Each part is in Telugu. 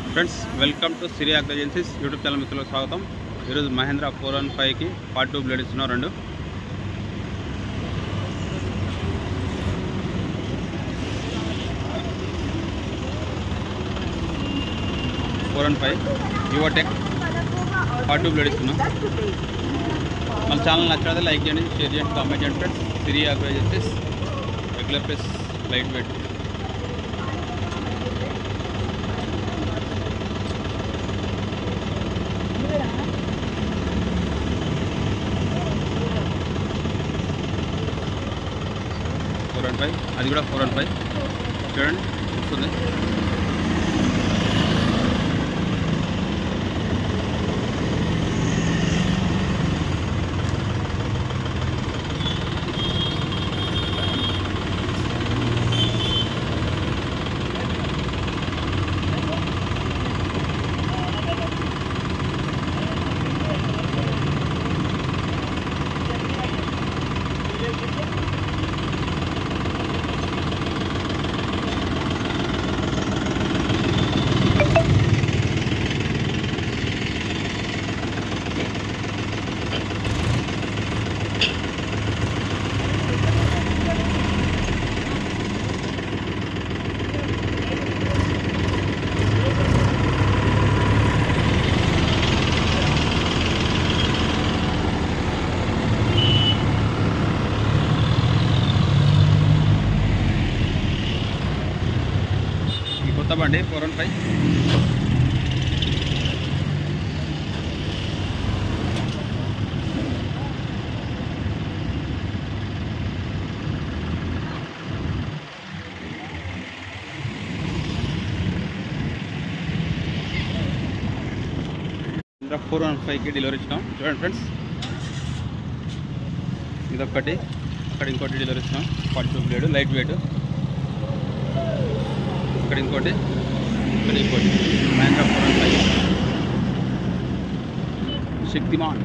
friends welcome to Siri Agro agencies YouTube channel మిత్రులకు స్వాగతం ఈరోజు మహేంద్ర ఫోర్ వన్ ఫైవ్కి పార్ట్ టూ బ్లేడ్ ఇస్తున్నాం రెండు four one five Yuvo Tech part two blade ఇస్తున్నాం మన ఛానల్ నచ్చినట్లయితే లైక్ చేయండి షేర్ చేయండి కామెంట్ చేయండి friends Siri Agro agencies regular plus light weight four one five అది కూడా ఫోర్ వన్ ఫైవ్ చూడండి వస్తుంది ఈ కొత్త బండి four one five four one ఫైవ్కి డెలివరీ ఇచ్చినాం చూడండి ఫ్రెండ్స్ ఇదొక్కటి అక్కడ ఇంకోటి డెలివరీ ఇచ్చినాం forty two blade light weight ఇక్కడ ఇంకోటి ఇక్కడ ఇంకోటి Mahindra four one five Shaktiman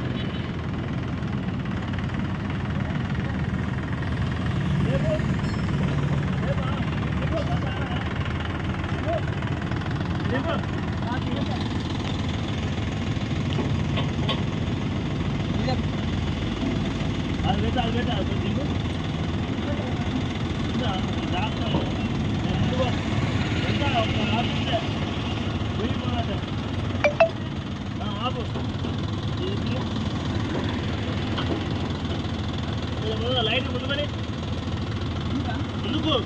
light ముందు మరి ముందుకు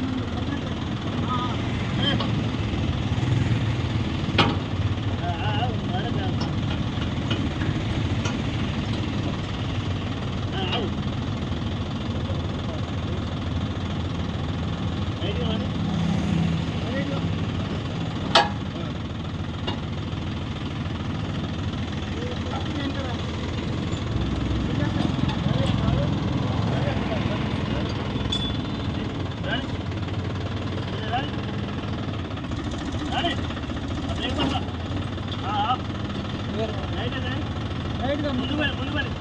ముందు మరి ముందు మరి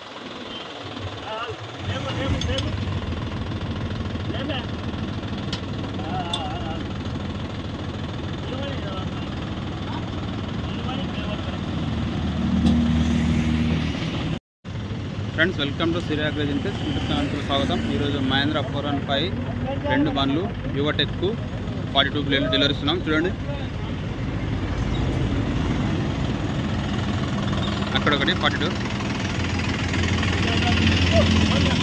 లేవు లేవు లేవు లేవే ముందు మరి ముందు మరి ఫ్రెండ్స్ వెల్కమ్ టు సిరియా ఏజెన్సీస్ యూట్యూబ్ ఛానల్కి స్వాగతం ఈరోజు మహేంద్ర ఫోర్ వన్ ఫైవ్ రెండు బండ్లు యువటెక్ ఫార్టీ టూ ప్లేట్లు డెలివరీ ఇస్తున్నాం చూడండి అక్కడ ఒకటి ఫార్టీ టూ